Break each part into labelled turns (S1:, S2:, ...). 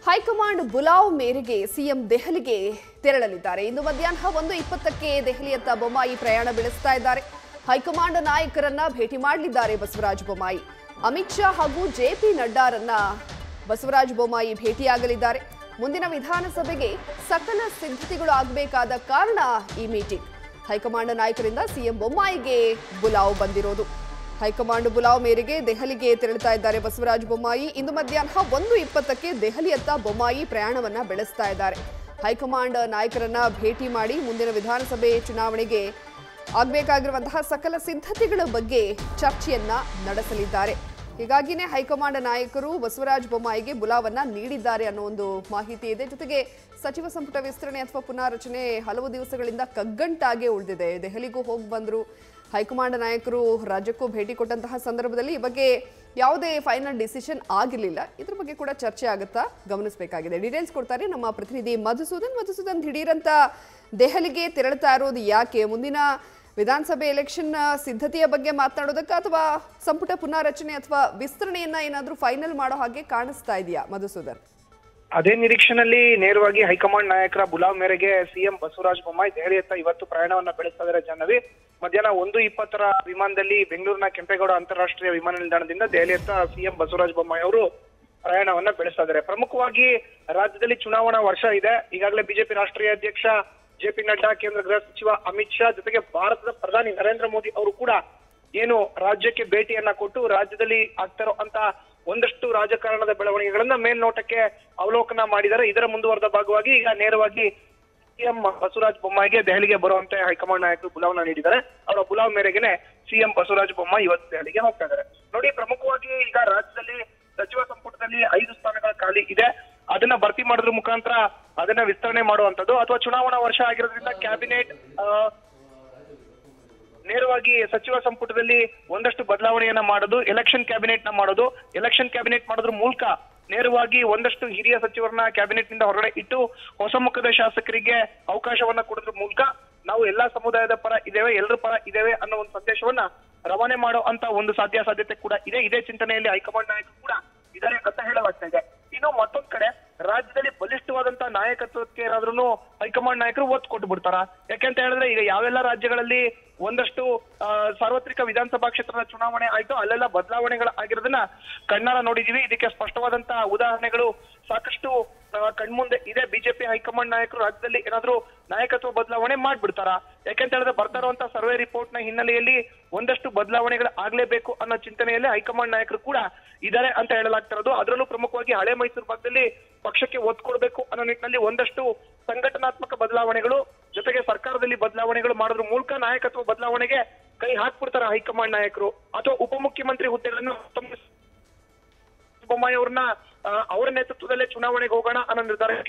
S1: high command ಬುಲಾವ್ ಮೇರೆಗೆ CM ದೆಹಲಿಗೆ ತೆರಳಲಿದ್ದಾರೆ ಇಂದು ಮಧ್ಯಾಹ್ನ ಒಂದು ಇಪ್ಪತ್ತಕ್ಕೆ ದೆಹಲಿಯತ್ತ ಬೊಮ್ಮಾಯಿ ಪ್ರಯಾಣ ಬೆಳೆಸ್ತಾ ಇದ್ದಾರೆ ಹೈಕಮಾಂಡ್ ನಾಯಕರನ್ನ ಭೇಟಿ ಮಾಡಲಿದ್ದಾರೆ ಬಸವರಾಜ ಬೊಮ್ಮಾಯಿ ಅಮಿತ್ ಶಾ ಹಾಗೂ ಜೆಪಿ ನಡ್ಡಾರನ್ನ ಬಸವರಾಜ ಬೊಮ್ಮಾಯಿ ಭೇಟಿಯಾಗಲಿದ್ದಾರೆ ಮುಂದಿನ ವಿಧಾನಸಭೆಗೆ ಸಕಲ ಸಿದ್ಧತೆಗಳು ಆಗಬೇಕಾದ ಕಾರಣ ಈ ಮೀಟಿಂಗ್ ಹೈಕಮಾಂಡ್ ನಾಯಕರಿಂದ ಸಿಎಂ ಬೊಮ್ಮಾಯಿಗೆ ಬುಲಾವ್ ಬಂದಿರೋದು ಹೈಕಮಾಂಡ್ ಬುಲಾವ್ ಮೇರೆಗೆ ದೆಹಲಿಗೆ ತೆರಳುತ್ತಾ ಇದ್ದಾರೆ ಬಸವರಾಜ ಬೊಮ್ಮಾಯಿ ಇಂದು ಮಧ್ಯಾಹ್ನ ಒಂದು ಇಪ್ಪತ್ತಕ್ಕೆ ದೆಹಲಿಯತ್ತ ಬೊಮ್ಮಾಯಿ ಪ್ರಯಾಣವನ್ನ ಬೆಳೆಸ್ತಾ ಇದ್ದಾರೆ ಹೈಕಮಾಂಡ್ ನಾಯಕರನ್ನ ಭೇಟಿ ಮಾಡಿ ಮುಂದಿನ ವಿಧಾನಸಭೆ ಚುನಾವಣೆಗೆ ಆಗಬೇಕಾಗಿರುವಂತಹ ಸಕಲ ಸಿದ್ಧತೆಗಳ ಬಗ್ಗೆ ಚರ್ಚೆಯನ್ನ ನಡೆಸಲಿದ್ದಾರೆ ಹೀಗಾಗಿನೇ ಹೈಕಮಾಂಡ್ ನಾಯಕರು ಬಸವರಾಜ ಬೊಮ್ಮಾಯಿಗೆ ಬುಲಾವನ್ನ ನೀಡಿದ್ದಾರೆ ಅನ್ನೋ ಒಂದು ಮಾಹಿತಿ ಇದೆ ಜೊತೆಗೆ ಸಚಿವ ಸಂಪುಟ ವಿಸ್ತರಣೆ ಅಥವಾ ಪುನಾರಚನೆ ಹಲವು ದಿವಸಗಳಿಂದ ಕಗ್ಗಂಟಾಗೆ ಉಳಿದಿದೆ ದೆಹಲಿಗೂ ಹೋಗಿ ಬಂದ್ರು ಹೈಕಮಾಂಡ್ ನಾಯಕರು ರಾಜ್ಯಕ್ಕೂ ಭೇಟಿ ಕೊಟ್ಟಂತಹ ಸಂದರ್ಭದಲ್ಲಿ ಈ ಬಗ್ಗೆ ಯಾವುದೇ ಫೈನಲ್ ಡಿಸಿಷನ್ ಆಗಿರಲಿಲ್ಲ ಇದ್ರ ಬಗ್ಗೆ ಕೂಡ ಚರ್ಚೆ ಆಗುತ್ತಾ ಗಮನಿಸಬೇಕಾಗಿದೆ ಡೀಟೇಲ್ಸ್ ಕೊಡ್ತಾರೆ ನಮ್ಮ ಪ್ರತಿನಿಧಿ ಮಧುಸೂದನ್ ಮಧುಸೂದನ್ ದಿಢೀರಂತ ದೆಹಲಿಗೆ ತೆರಳುತ್ತಾ ಇರೋದು ಯಾಕೆ ಮುಂದಿನ ವಿಧಾನಸಭೆ ಎಲೆಕ್ಷನ್ ಸಿದ್ಧತೆಯ ಬಗ್ಗೆ ಮಾತನಾಡೋದಕ್ಕೆ ಅಥವಾ ಸಂಪುಟ ಪುನಾರಚನೆ ಅಥವಾ ವಿಸ್ತರಣೆಯನ್ನ ಏನಾದರೂ ಫೈನಲ್ ಮಾಡೋ ಹಾಗೆ ಕಾಣಿಸ್ತಾ ಇದೆಯಾ ಮಧುಸೂದನ್
S2: ಅದೇ ನಿರೀಕ್ಷೆನಲ್ಲಿ ನೇರವಾಗಿ ಹೈಕಮಾಂಡ್ ನಾಯಕರ ಬುಲಾವ್ ಮೇರೆಗೆ ಸಿಎಂ ಬಸವರಾಜ ಬೊಮ್ಮಾಯಿ ದೆಹಲಿಯತ್ತ ಇವತ್ತು ಪ್ರಯಾಣವನ್ನ ಬೆಳೆಸ್ತಾ ಇದ್ದಾರೆ ಜಾಹ್ನವಿ ಮಧ್ಯಾಹ್ನ ಒಂದು ಇಪ್ಪತ್ತರ ವಿಮಾನದಲ್ಲಿ ಬೆಂಗಳೂರಿನ ಕೆಂಪೇಗೌಡ ಅಂತಾರಾಷ್ಟ್ರೀಯ ವಿಮಾನ ನಿಲ್ದಾಣದಿಂದ ದೆಹಲಿಯತ್ತ ಸಿಎಂ ಬಸವರಾಜ ಬೊಮ್ಮಾಯಿ ಅವರು ಪ್ರಯಾಣವನ್ನ ಬೆಳೆಸ್ತಾ ಇದ್ದಾರೆ ಪ್ರಮುಖವಾಗಿ ರಾಜ್ಯದಲ್ಲಿ ಚುನಾವಣಾ ವರ್ಷ ಇದೆ ಈಗಾಗಲೇ ಬಿಜೆಪಿ ರಾಷ್ಟ್ರೀಯ ಅಧ್ಯಕ್ಷ ಜೆ ಪಿ ನಡ್ಡಾ ಕೇಂದ್ರ ಗೃಹ ಸಚಿವ ಅಮಿತ್ ಶಾ ಜೊತೆಗೆ ಭಾರತದ ಪ್ರಧಾನಿ ನರೇಂದ್ರ ಮೋದಿ ಅವರು ಕೂಡ ಏನು ರಾಜ್ಯಕ್ಕೆ ಭೇಟಿಯನ್ನ ಕೊಟ್ಟು ರಾಜ್ಯದಲ್ಲಿ ಆಗ್ತಿರೋ ಅಂತ ಒಂದಷ್ಟು ರಾಜಕಾರಣದ ಬೆಳವಣಿಗೆಗಳನ್ನ ಮೇಲ್ನೋಟಕ್ಕೆ ಅವಲೋಕನ ಮಾಡಿದ್ದಾರೆ ಇದರ ಮುಂದುವರೆದ ಭಾಗವಾಗಿ ಈಗ ನೇರವಾಗಿ ಸಿಎಂ ಬಸವರಾಜ ಬೊಮ್ಮಾಯಿಗೆ ದೆಹಲಿಗೆ ಬರುವಂತೆ ಹೈಕಮಾಂಡ್ ನಾಯಕರು ಬುಲಾವ್ನ ನೀಡಿದ್ದಾರೆ ಅವರ ಬುಲಾವ್ ಮೇರೆಗೆನೆ ಸಿಎಂ ಬಸವರಾಜ ಬೊಮ್ಮಾಯಿ ಇವತ್ತು ದೆಹಲಿಗೆ ಹೋಗ್ತಾ ಇದ್ದಾರೆ ನೋಡಿ ಪ್ರಮುಖವಾಗಿ ಈಗ ರಾಜ್ಯದಲ್ಲಿ ಸಚಿವ ಸಂಪುಟದಲ್ಲಿ ಐದು ಸ್ಥಾನಗಳ ಖಾಲಿ ಇದೆ ಅದನ್ನ ಭರ್ತಿ ಮಾಡೋದ್ರ ಮುಖಾಂತರ ಅದನ್ನ ವಿಸ್ತರಣೆ ಮಾಡುವಂತದ್ದು ಅಥವಾ ಚುನಾವಣಾ ವರ್ಷ ಆಗಿರೋದ್ರಿಂದ ಕ್ಯಾಬಿನೆಟ್ ನೇರವಾಗಿ ಸಚಿವ ಸಂಪುಟದಲ್ಲಿ ಒಂದಷ್ಟು ಬದಲಾವಣೆಯನ್ನ ಮಾಡೋದು ಎಲೆಕ್ಷನ್ ಕ್ಯಾಬಿನೆಟ್ ನ ಮಾಡೋದು ಎಲೆಕ್ಷನ್ ಕ್ಯಾಬಿನೆಟ್ ಮಾಡೋದ್ರ ಮೂಲಕ ನೇರವಾಗಿ ಒಂದಷ್ಟು ಹಿರಿಯ ಸಚಿವರನ್ನ ಕ್ಯಾಬಿನೆಟ್ ನಿಂದ ಹೊರಗಡೆ ಇಟ್ಟು ಹೊಸ ಮುಖದ ಶಾಸಕರಿಗೆ ಅವಕಾಶವನ್ನ ಕೊಡೋದ್ರ ಮೂಲಕ ನಾವು ಎಲ್ಲಾ ಸಮುದಾಯದ ಪರ ಇದ್ದೇವೆ ಎಲ್ಲರ ಪರ ಇದ್ದೇವೆ ಅನ್ನೋ ಒಂದು ಸಂದೇಶವನ್ನ ರವಾನೆ ಮಾಡೋ ಅಂತ ಒಂದು ಸಾಧ್ಯ ಸಾಧ್ಯತೆ ಕೂಡ ಇದೆ ಇದೇ ಚಿಂತನೆಯಲ್ಲಿ ಹೈಕಮಾಂಡ್ ನಾಯಕರು ಕೂಡ ಇದ್ದಾರೆ ಅಂತ ಹೇಳಲಾಗ್ತಾ ಇದೆ ಇನ್ನು ಮತ್ತೊಂದ್ ಕಡೆ ರಾಜ್ಯದಲ್ಲಿ ಬಲಿಷ್ಠವಾದಂತ ನಾಯಕತ್ವಕ್ಕೆ ಏನಾದ್ರೂ ಹೈಕಮಾಂಡ್ ನಾಯಕರು ಒತ್ತು ಕೊಟ್ಟು ಬಿಡ್ತಾರ ಯಾಕೆಂತ ಹೇಳಿದ್ರೆ ಈಗ ಯಾವೆಲ್ಲ ರಾಜ್ಯಗಳಲ್ಲಿ ಒಂದಷ್ಟು ಆ, ಸಾರ್ವತ್ರಿಕ ವಿಧಾನಸಭಾ ಕ್ಷೇತ್ರದ ಚುನಾವಣೆ ಆಯ್ತು ಅಲ್ಲೆಲ್ಲ ಬದಲಾವಣೆಗಳು ಆಗಿರೋದನ್ನ ಕಣ್ಣಾರ ನೋಡಿದೀವಿ ಇದಕ್ಕೆ ಸ್ಪಷ್ಟವಾದಂತ ಉದಾಹರಣೆಗಳು ಸಾಕಷ್ಟು ಆ, ಕಣ್ಮುಂದೆ ಇದೆ ಬಿಜೆಪಿ ಹೈಕಮಾಂಡ್ ನಾಯಕರು ರಾಜ್ಯದಲ್ಲಿ ಏನಾದ್ರೂ ನಾಯಕತ್ವ ಬದಲಾವಣೆ ಮಾಡ್ಬಿಡ್ತಾರ ಯಾಕೆಂತ ಹೇಳಿದ್ರೆ ಬರ್ತಾ ಇರುವಂತ ಸರ್ವೆ ರಿಪೋರ್ಟ್ ನ ಹಿನ್ನೆಲೆಯಲ್ಲಿ ಒಂದಷ್ಟು ಬದಲಾವಣೆಗಳು ಆಗ್ಲೇಬೇಕು ಅನ್ನೋ ಚಿಂತನೆಯಲ್ಲಿ ಹೈಕಮಾಂಡ್ ನಾಯಕರು ಕೂಡ ಇದ್ದಾರೆ ಅಂತ ಹೇಳಲಾಗ್ತಿರೋದು ಅದರಲ್ಲೂ ಪ್ರಮುಖವಾಗಿ ಹಳೆ ಮೈಸೂರು ಭಾಗದಲ್ಲಿ ಪಕ್ಷಕ್ಕೆ ಒತ್ತು ಕೊಡಬೇಕು ಅನ್ನೋ ನಿಟ್ಟಿನಲ್ಲಿ ಒಂದಷ್ಟು ಸಂಘಟನಾತ್ಮಕ ಬದಲಾವಣೆಗಳು ಜೊತೆಗೆ ಸರ್ಕಾರದಲ್ಲಿ ಬದಲಾವಣೆಗಳು ಮಾಡೋದ್ರ ಮೂಲಕ ನಾಯಕತ್ವ ಬದಲಾವಣೆಗೆ ಕೈ ಹಾಕ್ಬಿಡ್ತಾರೆ ಹೈಕಮಾಂಡ್ ನಾಯಕರು ಅಥವಾ ಉಪಮುಖ್ಯಮಂತ್ರಿ ಹುದ್ದೆಗಳನ್ನು ತಮ್ಮ ಬೊಮ್ಮಾಯಿ ಅವ್ರನ್ನ ಆ, ಅವರ ನೇತೃತ್ವದಲ್ಲೇ ಚುನಾವಣೆಗೆ ಹೋಗೋಣ ಅನ್ನೋ ನಿರ್ಧಾರಕ್ಕೆ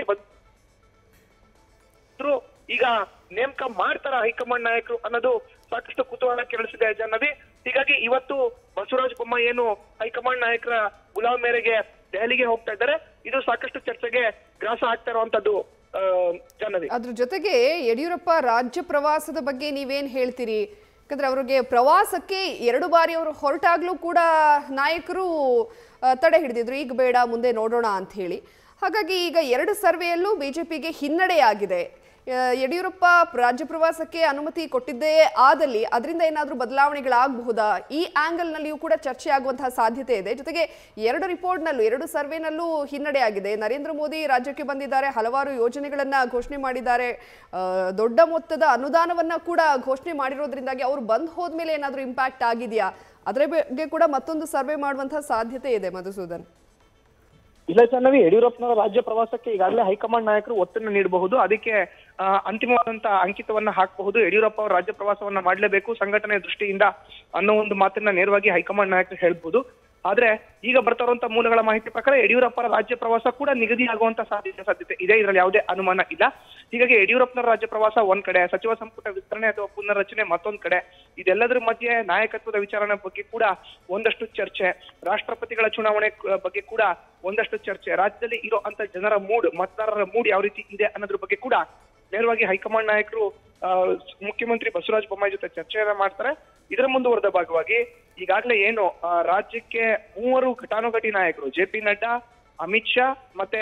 S2: ಬಂದ್ರು ಈಗ ನೇಮಕ ಮಾಡ್ತಾರ ಹೈಕಮಾಂಡ್ ನಾಯಕರು ಅನ್ನೋದು ಸಾಕಷ್ಟು ಕುತೂಹಲ ಕೆರಳಿಸಿದೆ ಜಾಹ್ನವಿ ಹೀಗಾಗಿ ಇವತ್ತು ಬಸವರಾಜ ಬೊಮ್ಮಾಯಿ ಏನು ಹೈಕಮಾಂಡ್ ನಾಯಕರ ಬುಲಾವ್ ಮೇರೆಗೆ ದೆಹಲಿಗೆ ಹೋಗ್ತಾ ಇದ್ದಾರೆ ಇದು ಸಾಕಷ್ಟು ಚರ್ಚೆಗೆ ಗ್ರಾಸ ಆಗ್ತಾ ಇರುವಂತದ್ದು ಆ, ಜಾಹ್ನವಿ
S1: ಅದ್ರ ಜೊತೆಗೆ ಯಡಿಯೂರಪ್ಪ ರಾಜ್ಯ ಪ್ರವಾಸದ ಬಗ್ಗೆ ನೀವೇನ್ ಹೇಳ್ತೀರಿ ಯಾಕಂದ್ರೆ ಅವರಿಗೆ ಪ್ರವಾಸಕ್ಕೆ ಎರಡು ಬಾರಿ ಅವರು ಹೊರಟಾಗ್ಲೂ ಕೂಡ ನಾಯಕರು ಆ, ತಡೆ ಹಿಡಿದಿದ್ರು ಈಗ ಬೇಡ ಮುಂದೆ ನೋಡೋಣ ಅಂತ ಹೇಳಿ ಹಾಗಾಗಿ ಈಗ ಎರಡು ಸರ್ವೆಯಲ್ಲೂ ಬಿಜೆಪಿಗೆ ಹಿನ್ನಡೆಯಾಗಿದೆ ಆ, ಯಡಿಯೂರಪ್ಪ ರಾಜ್ಯ ಪ್ರವಾಸಕ್ಕೆ ಅನುಮತಿ ಕೊಟ್ಟಿದ್ದೇ ಆದಲ್ಲಿ ಅದರಿಂದ ಏನಾದರೂ ಬದಲಾವಣೆಗಳಾಗಬಹುದಾ ಈ ಆಂಗಲ್ನಲ್ಲಿಯೂ ಕೂಡ ಚರ್ಚೆ ಆಗುವಂತಹ ಸಾಧ್ಯತೆ ಇದೆ ಜೊತೆಗೆ ಎರಡು ರಿಪೋರ್ಟ್ನಲ್ಲೂ ಎರಡು ಸರ್ವೆನಲ್ಲೂ ಹಿನ್ನಡೆ ಆಗಿದೆ ನರೇಂದ್ರ ಮೋದಿ ರಾಜ್ಯಕ್ಕೆ ಬಂದಿದ್ದಾರೆ ಹಲವಾರು ಯೋಜನೆಗಳನ್ನ ಘೋಷಣೆ ಮಾಡಿದ್ದಾರೆ ಆ, ದೊಡ್ಡ ಮೊತ್ತದ ಅನುದಾನವನ್ನ ಕೂಡ ಘೋಷಣೆ ಮಾಡಿರೋದ್ರಿಂದಾಗಿ ಅವರು ಬಂದ್ ಹೋದ್ಮೇಲೆ ಏನಾದರೂ ಇಂಪ್ಯಾಕ್ಟ್ ಆಗಿದೆಯಾ ಅದರ ಬಗ್ಗೆ ಕೂಡ ಮತ್ತೊಂದು ಸರ್ವೆ ಮಾಡುವಂತಹ ಸಾಧ್ಯತೆ ಇದೆ ಮಧುಸೂದನ್
S2: ಇಲ್ಲ ಜಾಹ್ನವಿ ಯಡಿಯೂರಪ್ಪನವರ ರಾಜ್ಯ ಪ್ರವಾಸಕ್ಕೆ ಈಗಾಗಲೇ ಹೈಕಮಾಂಡ್ ನಾಯಕರು ಒತ್ತನ್ನು ನೀಡಬಹುದು ಅದಕ್ಕೆ ಆ, ಅಂತಿಮವಾದಂತ ಅಂಕಿತವನ್ನ ಹಾಕಬಹುದು ಯಡಿಯೂರಪ್ಪ ಅವರು ರಾಜ್ಯ ಪ್ರವಾಸವನ್ನ ಮಾಡಲೇಬೇಕು ಸಂಘಟನೆ ದೃಷ್ಟಿಯಿಂದ ಅನ್ನೋ ಒಂದು ಮಾತನ್ನ ನೇರವಾಗಿ ಹೈಕಮಾಂಡ್ ನಾಯಕರು ಹೇಳ್ಬೋದು ಆದ್ರೆ ಈಗ ಬರ್ತಾ ಇರುವಂತ ಮೂಲಗಳ ಮಾಹಿತಿ ಪ್ರಕಾರ ಯಡಿಯೂರಪ್ಪರ ರಾಜ್ಯ ಪ್ರವಾಸ ಕೂಡ ನಿಗದಿಯಾಗುವಂತ ಸಾಧ್ಯತೆ ಸಾಧ್ಯತೆ ಇದೆ ಇದರಲ್ಲಿ ಯಾವುದೇ ಅನುಮಾನ ಇಲ್ಲ ಹೀಗಾಗಿ ಯಡಿಯೂರಪ್ಪನವರ ರಾಜ್ಯ ಪ್ರವಾಸ ಒಂದ್ ಕಡೆ ಸಚಿವ ಸಂಪುಟ ವಿಸ್ತರಣೆ ಅಥವಾ ಪುನರ್ರಚನೆ ಮತ್ತೊಂದ್ ಕಡೆ ಇದೆಲ್ಲದರ ಮಧ್ಯೆ ನಾಯಕತ್ವದ ವಿಚಾರಣೆ ಬಗ್ಗೆ ಕೂಡ ಒಂದಷ್ಟು ಚರ್ಚೆ ರಾಷ್ಟ್ರಪತಿಗಳ ಚುನಾವಣೆ ಕ- ಬಗ್ಗೆ ಕೂಡ ಒಂದಷ್ಟು ಚರ್ಚೆ ರಾಜ್ಯದಲ್ಲಿ ಇರೋ ಅಂತ ಜನರ ಮೂಡ್ ಮತದಾರರ ಮೂಡ್ ಯಾವ ರೀತಿ ಇದೆ ಅನ್ನೋದ್ರ ಬಗ್ಗೆ ಕೂಡ ನೇರವಾಗಿ ಹೈಕಮಾಂಡ್ ನಾಯಕರು ಆ, ಮುಖ್ಯಮಂತ್ರಿ ಬಸವರಾಜ ಬೊಮ್ಮಾಯಿ ಜೊತೆ ಚರ್ಚೆಯನ್ನ ಮಾಡ್ತಾರೆ ಇದರ ಮುಂದುವರೆದ ಭಾಗವಾಗಿ ಈಗಾಗಲೇ ಏನು ಆ, ರಾಜ್ಯಕ್ಕೆ ಮೂವರು ಘಟಾನುಘಟಿ ನಾಯಕರು ಜೆ ಪಿ ನಡ್ಡಾ ಅಮಿತ್ ಶಾ ಮತ್ತೆ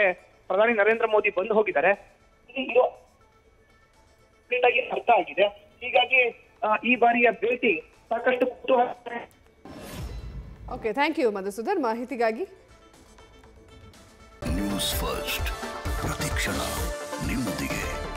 S2: ಪ್ರಧಾನಿ ನರೇಂದ್ರ ಮೋದಿ ಬಂದು ಹೋಗಿದ್ದಾರೆ ಇಲ್ಲಿ ಇರೋ ಕಂಪ್ಲೀಟ್ ಆಗಿ ಅರ್ಥ ಆಗಿದೆ ಹೀಗಾಗಿ ಆ, ಈ ಬಾರಿಯ ಭೇಟಿ ಸಾಕಷ್ಟು ಕುತೂಹಲ
S1: ಓಕೆ ಥ್ಯಾಂಕ್ ಯು ಮಧುಸೂದನ್ ಮಾಹಿತಿಗಾಗಿ
S3: ನ್ಯೂಸ್ ಫಸ್ಟ್ ಪ್ರತಿಕ್ಷಣ ನಿಮ್ಮೊಂದಿಗೆ